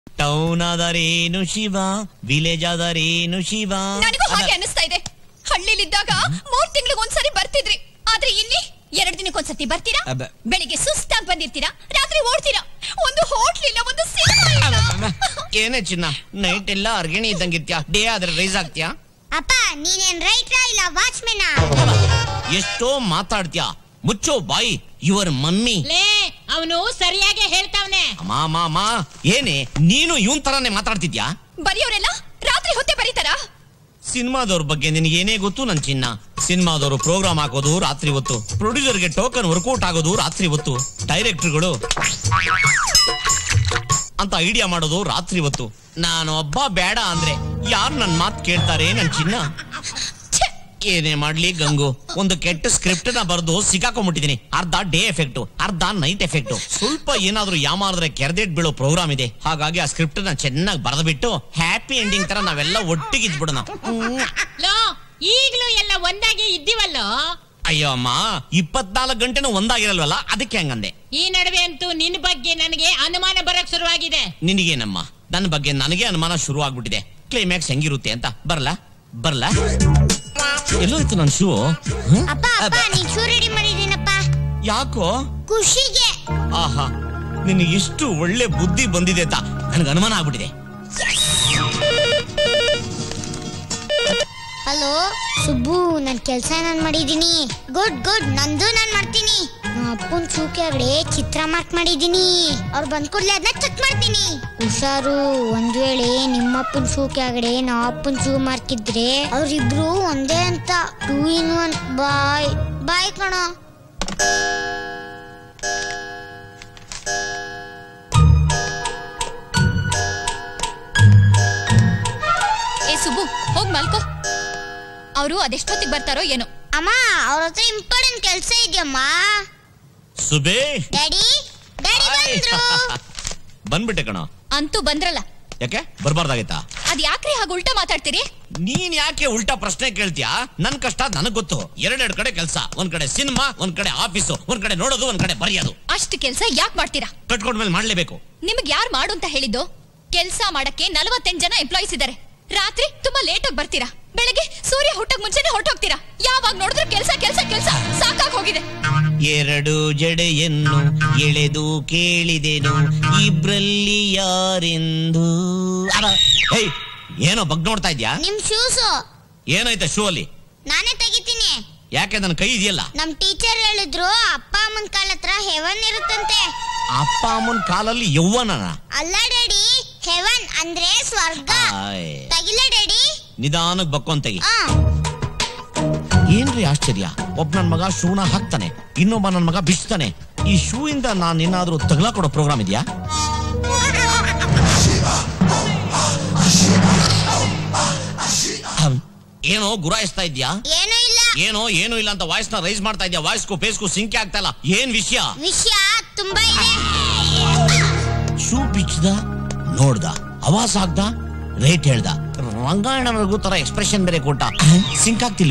Town ಆದರೇನು Shiva village ಆದರೇನು ಶಿವ ನನಗೂ ಹಾಗೆ ಅನಿಸ್ತಾ ಇದೆ ಹಳ್ಳಿಲಿದ್ದಾಗ ಮೂರ್ ತಿಂಗಳಿಗೆ ಒಂದ್ಸರಿ ಬರ್ತಿದ್ರಿ ಆದ್ರೆ ಇಲ್ಲಿ ಎರಡ್ ದಿನಕ್ಕೊಂದ್ಸತಿ ಬರ್ತೀರಾ ಅಬ್ಬ. ಬೆಳಿಗ್ಗೆ ಸುಸ್ತಾಗಿ ಬಂದಿರ್ತೀರಾ ರಾತ್ರಿ ಓಡ್ತೀರಾ ಒಂದು ಹೋಟ್ಲ್ ಇಲ್ಲ ಒಂದು ಸಿನಿಮಾ ಇಲ್ಲ ಏನೇ ಚಿನ್ನ ನೈಟ್ ಎಲ್ಲ ಅರ್ಗಿಣಿ ಇದ್ದಂಗಿತ್ಯಾ ಡೇ ಆದ್ರೆ ರೈಸ್ ಆಗ್ತ್ಯಾ ಅಪ್ಪ ನೀನೇನ್ ರೈಟ್ರಾ ಇಲ್ಲ ವಾಚ್ಮೆನಾ ಎಷ್ಟೋ ಮಾತಾಡ್ತ್ಯಾ ಮುಚ್ಚೋ ಬಾಯಿ ಯುವರ್ ಮಮ್ಮಿ ಲೇ ಅವನು ಸರಿಯಾಗಿ ಹೇಳ್ತಾವ್ನೆ ಅಮ್ಮ ಅಮ್ಮ ಅಮ್ಮ ಏನೇ ನೀನು ಇವನ್ ತರಾನೇ ಮಾತಾಡ್ತಿದ್ಯಾ ಬರೆಯೋರೆಲ್ಲ ರಾತ್ರಿ ಹೊತ್ತೆ ಬರೀತಾರಾ ಸಿನಿಮಾದವ್ರ ಬಗ್ಗೆ ನಿನಗೆ ಏನೇ ಗೊತ್ತು ನನ್ ಚಿನ್ನ ಸಿನಿಮಾದವರು ಪ್ರೋಗ್ರಾಮ್ ಹಾಕೋದು ರಾತ್ರಿ ಹೊತ್ತು ಪ್ರೊಡ್ಯೂಸರ್ಗೆ ಟೋಕನ್ ವರ್ಕೌಟ್ ಆಗೋದು ರಾತ್ರಿ ಹೊತ್ತು ಡೈರೆಕ್ಟರ್ಗಳು ಅಂತ ಐಡಿಯಾ ಮಾಡೋದು ರಾತ್ರಿ ಹೊತ್ತು ನಾನು ಒಬ್ಬ ಬೇಡ ಅಂದ್ರೆ ಯಾರು ನನ್ ಮಾತ್ ಕೇಳ್ತಾರೆ ನನ್ ಚಿನ್ನ ಛೆ! ಏನೇ ಮಾಡ್ಲಿ ಗಂಗು ಒಂದು ಕೆಟ್ಟ ಸ್ಕ್ರಿಪ್ಟ್ ನ ಬರೆದು ಸಿಕ್ಕಾಕೊಂಡ್ಬಿಟ್ಟಿದೀನಿ ಅರ್ಧ ಡೇ ಎಫೆಕ್ಟ್ ಅರ್ಧ ನೈಟ್ ಎಫೆಕ್ಟ್ ಸ್ವಲ್ಪ ಏನಾದ್ರೂ ಯಾಮಾರಿದ್ರೆ ಕೆರೆದೇಟ್ ಬೀಳೋ ಪ್ರೋಗ್ರಾಮ್ ಇದೆ ಹಾಗಾಗಿ ಆ ಸ್ಕ್ರಿಪ್ಟ್ ನ ಚೆನ್ನಾಗಿ ಬರೆದ್ಬಿಟ್ಟು ಹ್ಯಾಪಿ ಎಂಡಿಂಗ್ ತರ ನಾವೆಲ್ಲ ಒಟ್ಟಿಗೆ ಇದ್ಬಿಡೋಣ ಲೋ ಈಗ್ಲೂ ಎಲ್ಲ ಒಂದಾಗಿ ಇದ್ದೀವಲ್ಲೋ ಅಯ್ಯೋ ಅಮ್ಮ ಇಪ್ಪತ್ನಾಲ್ಕು ಗಂಟೆನೂ ಒಂದಾಗಿರಲ್ವಲ್ಲ ಅದಕ್ಕೆ ಹಂಗಂದೆ ಈ ನಡುವೆ ಅಂತೂ ನಿನ್ ಬಗ್ಗೆ ನನಗೆ ಅನುಮಾನ ಬರಕ್ ಶುರುವಾಗಿದೆ ನಿನಗೇನಮ್ಮ ನನ್ನ ಬಗ್ಗೆ ನನಗೆ ಅನುಮಾನ ಶುರು ಆಗ್ಬಿಟ್ಟಿದೆ ಕ್ಲೈಮ್ಯಾಕ್ಸ್ ಹೆಂಗಿರುತ್ತೆ ಅಂತ ಬರಲ್ಲ ಬರಲ್ಲ ಎಲ್ಲೋಯ್ತು ನನ್ನ ಶೂ ಅಪ್ಪ ಅಪ್ಪ ನೀನ್ ಶೂ ರೆಡಿ ಮಾಡಿದೀನಪ್ಪ ಯಾಕೋ ಖುಷಿಗೆ ಆಹಾ ನಿನಗೆ ಎಷ್ಟು ಒಳ್ಳೆ ಬುದ್ಧಿ ಬಂದಿದೆ ಅಂತ ನನಗೆ ಅನುಮಾನ ಆಗ್ಬಿಟ್ಟಿದೆ ಹಲೋ ಸುಬ್ಬು ನನ್ ಕೆಲ್ಸ ನಾನ್ ಮಾಡಿದೀನಿ ಗುಡ್ ಗುಡ್ ನಂದು ನಾನ್ ಮಾಡ್ತೀನಿ ನಾ ಅಪ್ಪನ್ ಶೂ ಕೆಳಗಡೆ ಚಿತ್ರ ಮಾರ್ಕ್ ಮಾಡಿದೀನಿ ಅವ್ರು ಬಂದ್ ಕೂಡ್ಲೆ ಅದನ್ನ ಚೆಕ್ ಮಾಡ್ತೀನಿ ಹುಷಾರು ಒಂದ್ ವೇಳೆ ನಿಮ್ಮ ಅಪ್ಪನ್ ಶೂ ಕೆಳಗಡೆ ನಾ ಅಪ್ಪನ್ ಶೂ ಮಾರ್ಕ್ ಇದ್ರೆ ಅವ್ರಿಬ್ರು ಒಂದೇ ಅಂತ ಟೂ ಇನ್ ಒನ್ ಬಾಯ್ ಬಾಯ್ ಕಣೋ ಏ ಸುಬ್ಬು ಹೋಗ್ ಮಲ್ಕೋ ಅವರು ಅದೆಷ್ಟೊತ್ತಿಗೆ ಬರ್ತಾರೋ ಏನೋ ಅಮ್ಮ ಅವ್ರ ಹತ್ರ ಇಂಪಾರ್ಟೆಂಟ್ ಕೆಲ್ಸ ಇದೆಯಮ್ಮ ಸುಬೇ ಡ್ಯಾಡಿ ಡ್ಯಾಡಿ ಬಂದ್ರು ಬಂದ್ಬಿಟ್ಟೆ ಕಣ ಅಂತೂ ಬಂದ್ರಲ್ಲ ಯಾಕೆ ಬರ್ಬಾರ್ದಾಗಿತ್ತಾ ಅದ್ ಯಾಕ್ರಿ ಹಾಗೆ ಉಲ್ಟಾ ಮಾತಾಡ್ತೀರಿ ನೀನ್ ಯಾಕೆ ಉಲ್ಟಾ ಪ್ರಶ್ನೆ ಕೇಳ್ತೀಯಾ ನನ್ ಕಷ್ಟ ನನಗ್ ಗೊತ್ತು ಎರಡೆರಡು ಕಡೆ ಕೆಲಸ ಒಂದ್ ಕಡೆ ಸಿನಿಮಾ ಒಂದ್ ಕಡೆ ಆಫೀಸು ಒಂದ್ ಕಡೆ ನೋಡೋದು ಒಂದ್ ಕಡೆ ಬರೆಯೋದು ಅಷ್ಟು ಕೆಲ್ಸ ಯಾಕೆ ಮಾಡ್ತೀರಾ ಕಟ್ಕೊಂಡ್ಮೇಲೆ ಮಾಡ್ಲೇಬೇಕು ನಿಮಗ್ ಯಾರು ಮಾಡು ಅಂತ ಹೇಳಿದ್ದು ಕೆಲ್ಸ ಮಾಡಕ್ಕೆ ನಲವತ್ತೆಂಟು ಜನ ಎಂಪ್ಲಾಯೀಸ್ ಇದ್ದಾರೆ ರಾತ್ರಿ ತುಂಬಾ ಲೇಟ್ ಆಗಿ ಬರ್ತೀರಾ ಬೆಳಗ್ಗೆ ಸೂರ್ಯ ಹುಟ್ಟಕ್ ಮುಂಚೆನೆ ಹೊರಟೋಗ್ತೀರಾ ಯಾವಾಗ ನೋಡಿದ್ರು ಕೆಲ್ಸ ಕೆಲ್ಸ ಕೆಲ್ಸ ಸಾಕಾಗ್ ಹೋಗಿದೆ ಎರಡು ಜಡೆಯನ್ನು ಎಳೆದು ಕೇಳಿದೆನು ಇಬ್ರಲ್ಲಿ ಯಾರೆಂದು ಅರ, ಹೇಯ್ ಏನೋ ಬಗ್ ನೋಡ್ತಾ ಇದ್ಯಾ ನಿಮ್ ಶೂಸು ಏನಾಯ್ತ ಶೂ ಅಲ್ಲಿ ನಾನೇ ತೆಗಿತೀನಿ ಯಾಕೆ ನನ್ನ ಕೈ ಇದೆಯಲ್ಲ ನಮ್ ಟೀಚರ್ ಹೇಳಿದ್ರು ಅಪ್ಪ ಅಮ್ಮನ್ ಕಾಲ ಹತ್ರ ಹೆವನ್ ಇರುತ್ತಂತೆ ಅಪ್ಪ ಅಮ್ಮನ ಕಾಲಲ್ಲಿ ಯೌವನನ ಅಲ್ಲ ಡ್ಯಾಡಿ ಹೆವನ್ ಅಂದ್ರೆ ಸ್ವರ್ಗ ಆಯ್. ತಗಿಲ ಡ್ಯಾಡಿ ನಿಧಾನಕ್ ಬಕ್ಕೊಂತೆಗಿ ಆ ಏನ್ರಿ ಆಶ್ಚರ್ಯ ಒಬ್ಬ ನನ್ ಮಗ ಶೂನ ಹಾಕ್ತಾನೆ ಇನ್ನೊಬ್ಬ ನನ್ ಮಗ ಬಿಚ್ತಾನೆ ಈ ಶೂ ಇಂದ ನಾನ್ ಏನಾದ್ರೂ ತಗಲಾ ಕೊಡೋ ಪ್ರೋಗ್ರಾಮ್ ಇದೆಯಾ ಹಮ್, ಏನೋ ಗುರಾಯಿಸ್ತಾ ಇದ್ಯಾ ಏನೂ ಇಲ್ಲ ಏನೋ ಏನೋ ಇಲ್ಲ ಅಂತ ವಾಯ್ಸ್ ನ ರೈಸ್ ಮಾಡ್ತಾ ಇದ್ಯಾ ವಾಯ್ಸ್ಗೂ ಫೇಸ್ಗೂ ಸಿಂಕೆ ಆಗ್ತಾ ಇಲ್ಲ ಏನ್ ವಿಷಯ ವಿಷಯ ತುಂಬಾ ಇದೆ ಶೂ ಬಿಚ್ಚದ ನೋಡ್ದ ಅವಾಸ್ ಆಗ್ದ ರೇಟ್ ಹೇಳ್ದ ರಂಗಾಯಣವರೆಗೂ ತರ ಎಕ್ಸ್ಪ್ರೆಷನ್ ಬೇರೆ ಕೊಟ್ಟ ಸಿಂಕ್ ಆಗ್ತಿಲ್ಲ